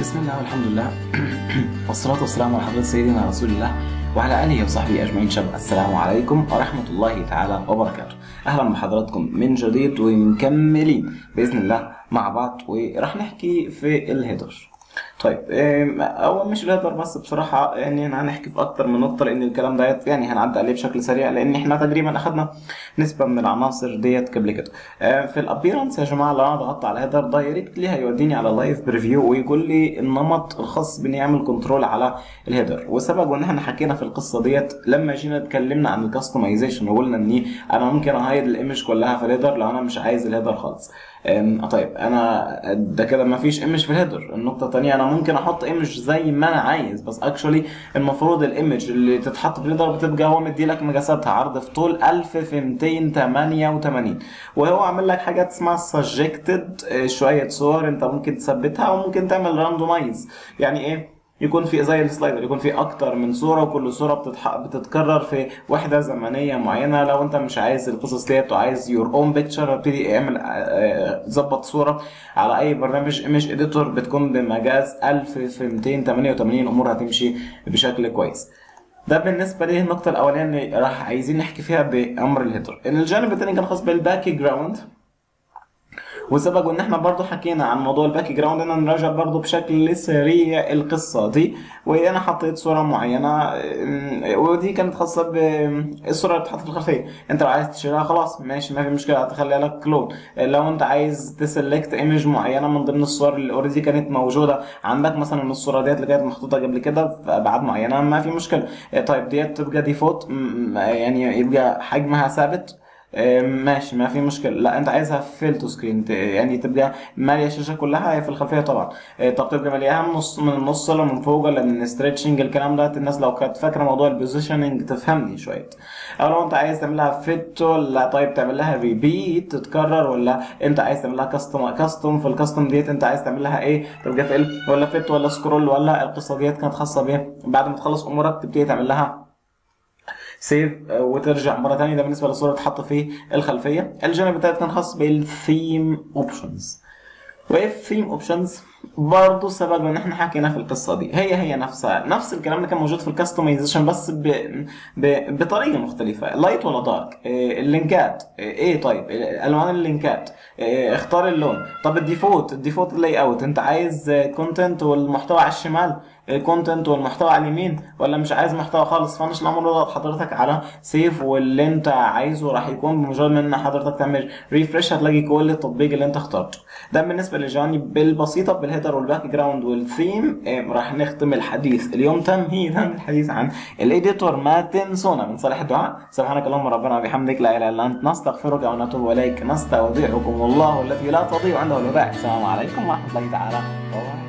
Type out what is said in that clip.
بسم الله والحمد لله والصلاة والسلام على حضرة سيدنا رسول الله وعلى آله وصحبه أجمعين شب السلام عليكم ورحمة الله تعالى وبركاته أهلا بحضراتكم من جديد ومكملين بإذن الله مع بعض وراح نحكي في الهيدر طيب آم، هو مش الهيدر بس بصراحة يعني هنحكي في أكتر من نقطة لأن الكلام ديت يعني هنعدي عليه بشكل سريع لأن احنا تقريبا أخدنا نسبة من العناصر ديت قبل كده آه، في الابيرنس يا جماعة لو أنا ضغطت على هيدر دايركتلي هيوديني على لايف بريفيو ويقول لي النمط الخاص بإني أعمل كنترول على الهيدر وسبب إن احنا حكينا في القصة ديت لما جينا اتكلمنا عن الكاستمايزيشن وقلنا إني أنا ممكن أهيد الإيمج كلها في الهيدر لو أنا مش عايز الهيدر خالص أم، طيب انا ده كده ما فيش ايمج في الهيدر النقطه الثانيه انا ممكن احط ايمج زي ما انا عايز بس اكشولي المفروض الايمج اللي تتحط في الهيدر بتبقى هو مدي لك مقاساتها عرض في طول 1000 في 288 وهو عامل لك حاجات اسمها سجكتد شويه صور انت ممكن تثبتها وممكن تعمل راندومايز يعني ايه يكون في زي السلايدر يكون في اكتر من صوره وكل صوره بتتح... بتتكرر في وحده زمنيه معينه لو انت مش عايز القصص ديت وعايز يور اون بيكتشر ابتدي اعمل آه، ظبط صوره على اي برنامج ايمج اديتور بتكون بمجاز 1000 في 288 امورها تمشي بشكل كويس ده بالنسبه لي النقطه الاولانيه اللي راح عايزين نحكي فيها بامر الهيدر ان الجانب الثاني كان خاص بالباك جراوند وسبق ان احنا برضو حكينا عن موضوع الباك جراوند ان نراجع برضو بشكل سريع القصه دي وانا حطيت صوره معينه أم، ودي كانت خاصه بالصوره اللي بتتحط في الخلفيه انت لو عايز تشيلها خلاص ماشي ما في مشكله هتخليها لك كلون لو انت عايز تسلكت ايمج معينه من ضمن الصور اللي اوريدي كانت موجوده عندك مثلا الصوره ديت اللي كانت محطوطه قبل كده في ابعاد معينه ما في مشكله طيب ديت تبقى ديفولت يعني يبقى حجمها ثابت آه، ماشي ما في مشكله لا انت عايزها فيل تو سكرين يعني تبقى ماليه الشاشه كلها هي في الخلفيه طبعا آه، طب تبقى مالياها من نص من النص ولا من فوق ولا من ستريتشنج الكلام ده الناس لو كانت فاكره موضوع البوزيشننج تفهمني شويه او لو انت عايز تعملها فيت ولا طيب تعمل لها ريبيت تتكرر ولا انت عايز تعمل لها كاستم كاستم في الكاستم ديت انت عايز تعمل لها ايه تبقى فيل ولا فيت ولا سكرول ولا القصه ديت كانت خاصه بايه بعد ما تخلص امورك تبتدي تعمل لها سيف وترجع مره ثانيه ده بالنسبه للصوره تحط في الخلفيه الجانب الثالث كان خاص بالثيم اوبشنز وايه الثيم اوبشنز برضه سبب ان احنا حكينا في القصه دي هي هي نفسها نفس الكلام اللي كان موجود في الكاستمايزيشن بس ب... ب... بطريقه مختلفه لايت ولا دارك إيه اللينكات إيه ايه طيب إيه الوان اللينكات إيه اختار اللون طب الديفولت الديفولت لاي اوت انت عايز كونتنت والمحتوى على الشمال الكونتنت والمحتوى على اليمين ولا مش عايز محتوى خالص فمش الامر ضغط حضرتك على سيف واللي انت عايزه راح يكون بمجرد ما ان حضرتك تعمل ريفرش هتلاقي كل التطبيق اللي انت اخترته ده بالنسبه للجوانب البسيطه بالهيدر والباك جراوند والثيم إيه، راح نختم الحديث اليوم تمهيدا الحديث عن الايديتور ما تنسونا من صالح الدعاء سبحانك اللهم ربنا وبحمدك لا اله الا انت نستغفرك ونتوب اليك نستودعكم الله الذي لا تضيع عنده الودائع السلام عليكم ورحمه الله تعالى وبركاته